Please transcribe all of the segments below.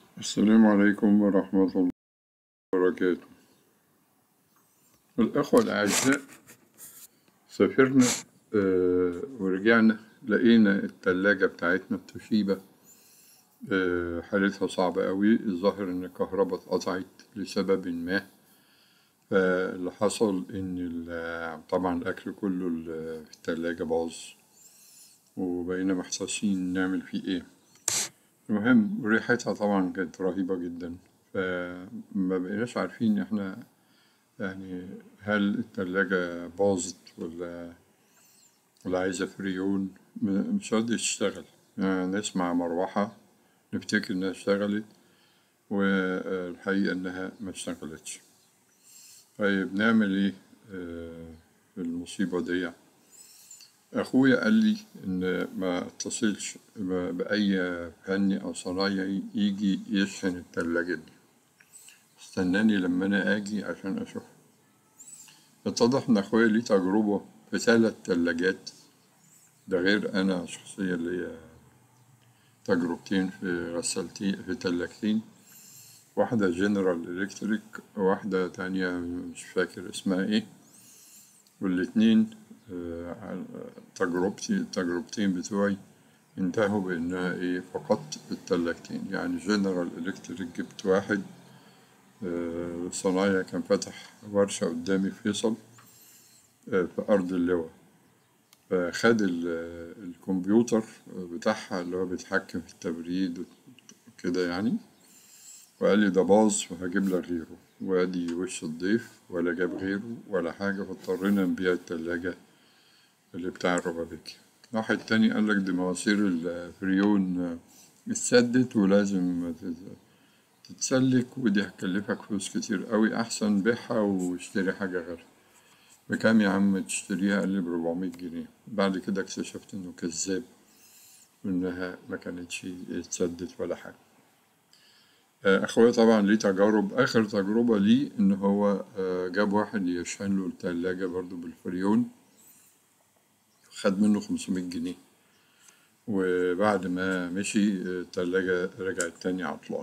السلام عليكم ورحمة الله وبركاته الأخوة الأعزاء سافرنا آه، ورجعنا لقينا التلاجة بتاعتنا التوشيبا آه، حالتها صعبة قوي الظاهر إن الكهرباء اتقطعت لسبب ما فاللي حصل إن ال- طبعا الأكل كله ال- في التلاجة باظ وبقينا محتاسين نعمل فيه إيه المهم ريحتها طبعا كانت رهيبة جدا فما بقيناش عارفين احنا يعني هل التلاجة باظت ولا ولا عايزة فريون م- مش راضية تشتغل يعني نسمع مروحة نفتكر إنها اشتغلت والحقيقة إنها ما اشتغلتش طيب نعمل إيه آه، في المصيبة دي أخويا قال لي إن ما اتصلش ب- بأي فني أو صنايعي يجي يشحن التلاجة دي استناني لما أنا آجي عشان أشوف اتضح إن أخويا ليه تجربة في ثلاث تلاجات ده غير أنا شخصيا ليا تجربتين في غسالتين في تلاجتين واحدة جنرال إلكتريك وواحدة تانية مش فاكر اسمها إيه والاتنين آه، على- تجربتي التجربتين بتوعي انتهوا بإنها إيه فقدت التلاجتين يعني جنرال إلكتريك جبت واحد آه، صنايعي كان فتح ورشة قدامي في فيصل آه، في أرض اللواء فخد ال- الكمبيوتر بتاعها اللي هو بيتحكم في التبريد وكده يعني وقال لي ده باظ وهجيب لك غيره وادي وش الضيف ولا جاب غيره ولا حاجة فاضطرينا نبيع التلاجة اللي بتاع الربابيكي واحد تاني قال لك دي مواسير الفريون اتسدت ولازم تت- تتسلك ودي هتكلفك فلوس كتير قوي أحسن بيعها واشتري حاجة غيرها بكام يا عم تشتريها قال لي بربعمية جنيه بعد كده اكتشفت إنه كذاب وإنها ما كانتش اتسدت ولا حاجة آه، أخويا طبعا ليه تجارب آخر تجربة ليه إن هو آه، جاب واحد يشحن له التلاجة برضو بالفريون خد منه 500 جنيه وبعد ما مشي آه، التلاجة رجعت تاني عطلانة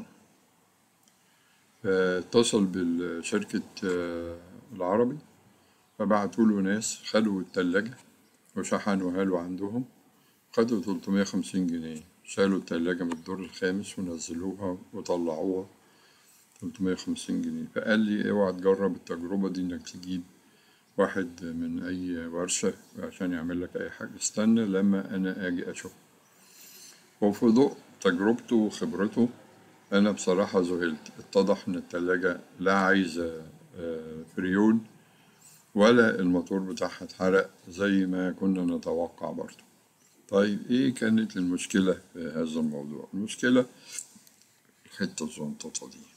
فاتصل بالشركة آه، العربي فبعتوا له ناس خدوا التلاجة وشحنوها له عندهم خدوا 350 جنيه شالوا التلاجة من الدور الخامس ونزلوها وطلعوها 350 جنيه فقال لي اوعى تجرب التجربة دي انك تجيب واحد من اي ورشة عشان يعمل لك اي حاجة استنى لما انا اجي اشوف وفي ضوء تجربته وخبرته انا بصراحة ذهلت اتضح ان التلاجة لا عايزة آه، فريون ولا الموتور بتاعها اتحرق زي ما كنا نتوقع برضه طيب ايه كانت المشكلة في هذا الموضوع المشكلة الحتة الزنططة دي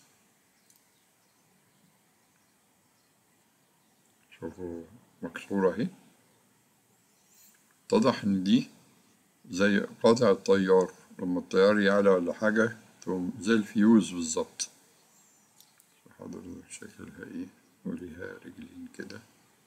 شوفوا مكسورة اهي اتضح ان دي زي قاطع الطيار لما الطيار يعلى ولا حاجة تقوم زي الفيوز بالظبط حضرتك شكلها ايه وليها رجلين كده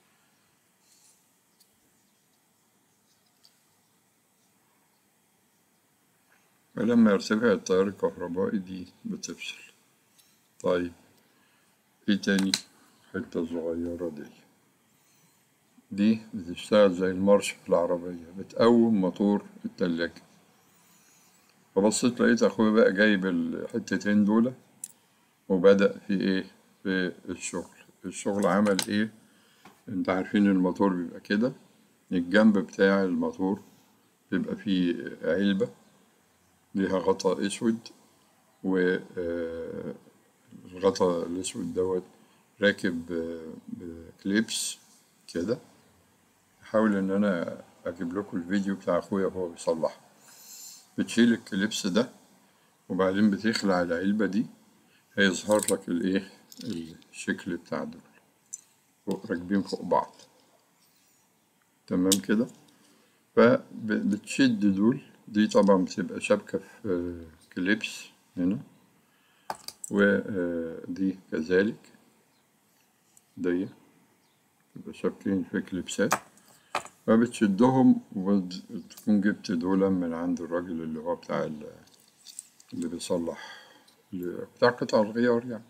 فلما يرتفع التيار الكهربائي دي بتفصل طيب ايه تاني حتة صغيرة دي دي بتشتغل زي المارش في العربية بتقوم موتور التلاجة فبصيت لقيت أخويا بقى جايب الحتتين دول وبدأ في إيه في الشغل الشغل عمل إيه أنت عارفين الموتور بيبقى كده الجنب بتاع الموتور بيبقى فيه علبة ليها غطاء أسود والغطاء الأسود دوت راكب آه، بكليبس كده أحاول إن أنا أجيب لكم الفيديو بتاع أخويا وهو بيصلحها بتشيل الكليبس ده وبعدين بتخلع العلبة دي هيظهر لك الإيه الشكل بتاع دول فوق راكبين فوق بعض تمام كده فبتشد دول دي طبعا بتبقى شبكة في كليبس هنا ودي كذلك دي تبقى شابكين في كليبسات فبتشدهم وتكون جبت دول من عند الراجل اللي هو بتاع ال- اللي بيصلح بتاع قطع الغيار يعني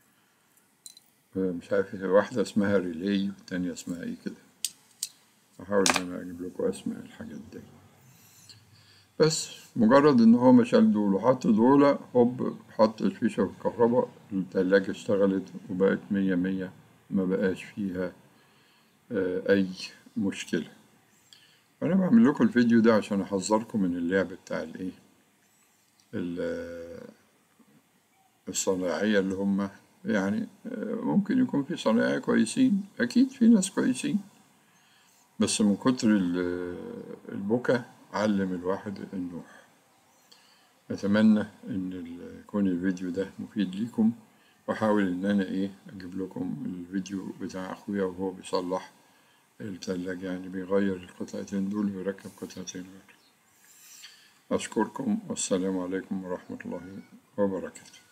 مش عارف هي واحدة اسمها ريلي والتانية اسمها ايه كده هحاول ان انا اجيب لكم اسماء الحاجات دي بس مجرد ان هو ما شال دول وحط دول هوب حط الفيشة بالكهرباء التلاجة اشتغلت وبقت مية مية ما بقاش فيها آه، اي مشكلة انا بعمل لكم الفيديو ده عشان احذركم من اللعب بتاع الايه ال- الصناعية اللي هم يعني آه، ممكن يكون في صنايعية كويسين أكيد في ناس كويسين بس من كتر ال- البكا علم الواحد النوح أتمنى إن ال- يكون الفيديو ده مفيد ليكم وأحاول إن أنا إيه أجيب لكم الفيديو بتاع أخويا وهو بيصلح التلاجة يعني بيغير القطعتين دول ويركب قطعتين غير أشكركم والسلام عليكم ورحمة الله وبركاته